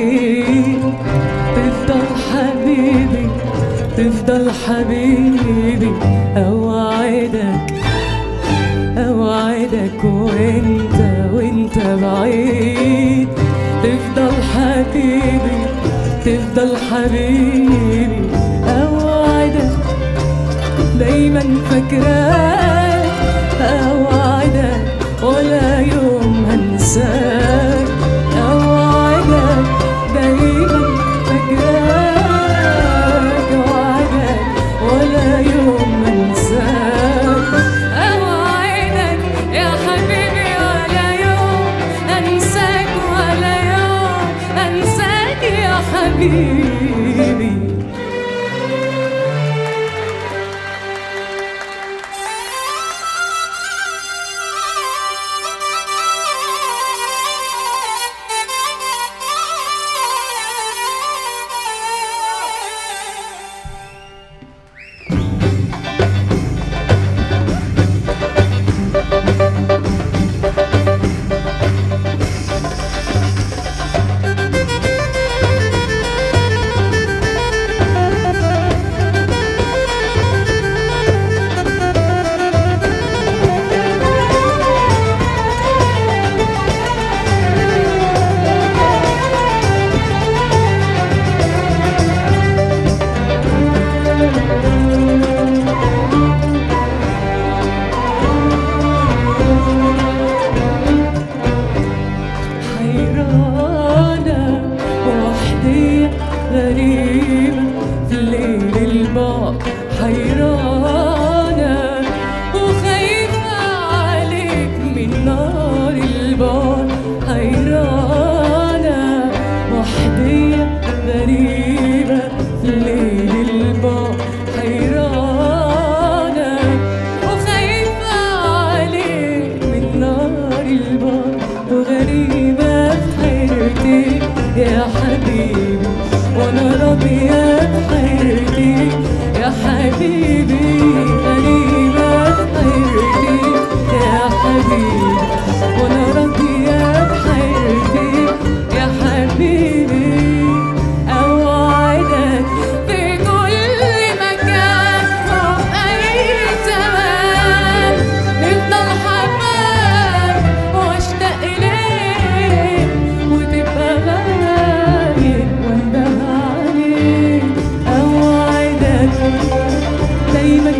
بعيد تفضل حبيبي تفضل حبيبي اوعدك اوعدك وانت وانت بعيد تفضل حبيبي تفضل حبيبي اوعدك دايما فاكراك اوعدك ولا يوم هنساك اوعدك دايما فاكراك اوعدك ولا يوم هنساك أوعدك يا حبيبي ولا يوم أنساك ولا يوم أنساك يا حبيبي حيرانة وحدي غريبة في الليل البعد حيرانة وخايفة عليك من نار البعد حيرانة وحدي غريبة في الليل البعد حيرانة وخايفة عليك من نار البار وغريبة في حيرتي يا حبيبي وانا راضية بحيرتي يا حبيبي غريبة في حيرتي يا حبيبي وانا راضية بحيرتي يا حبيبي اوعدك في كل مكان وأي زمان نفضل حبايب واشتاق إليك وتبقى غالي وانده عليك اوعدك دايما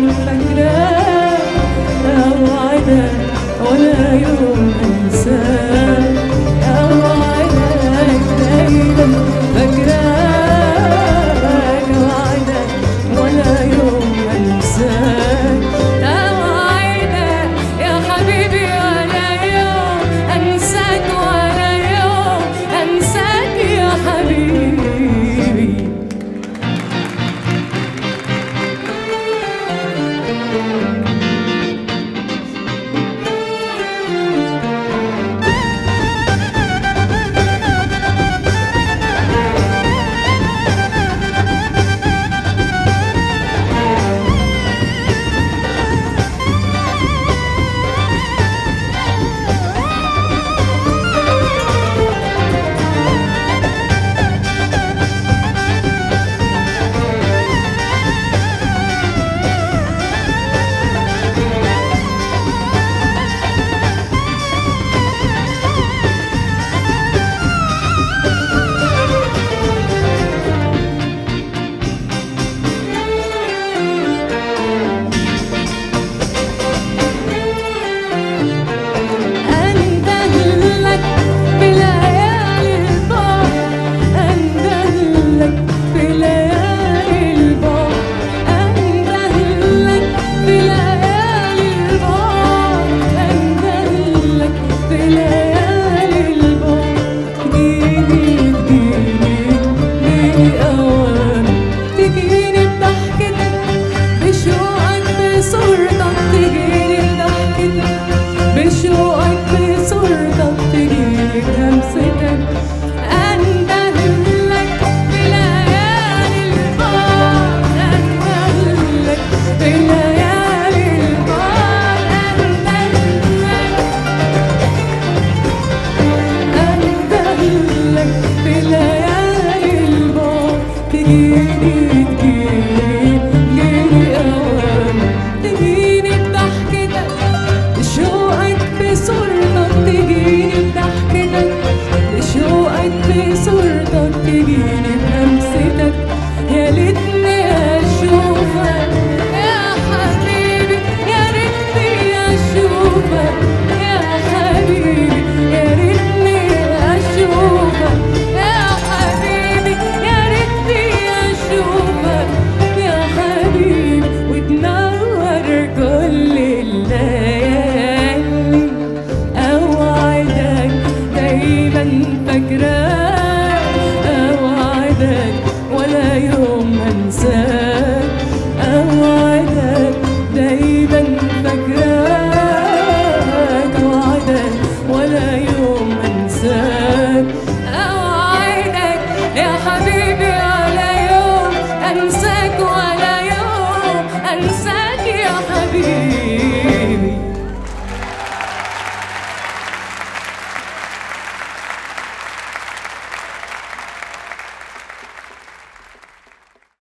تجيني تجيني تجيني أوام تجيني بضحكتك بشوقك بصورتك تجيني بضحكتك بشوقك بصورتك تجيني بلمستك يا ليتني اشوفك يا حبيبي يا ريتني اشوفك يا حبيبي يا ريتني اشوفك يا حبيبي يا ريتني اشوفك يا حبيبي وتنور كل الليالي اوعدك دايما فاكراك اوعدك ولا يوم انساك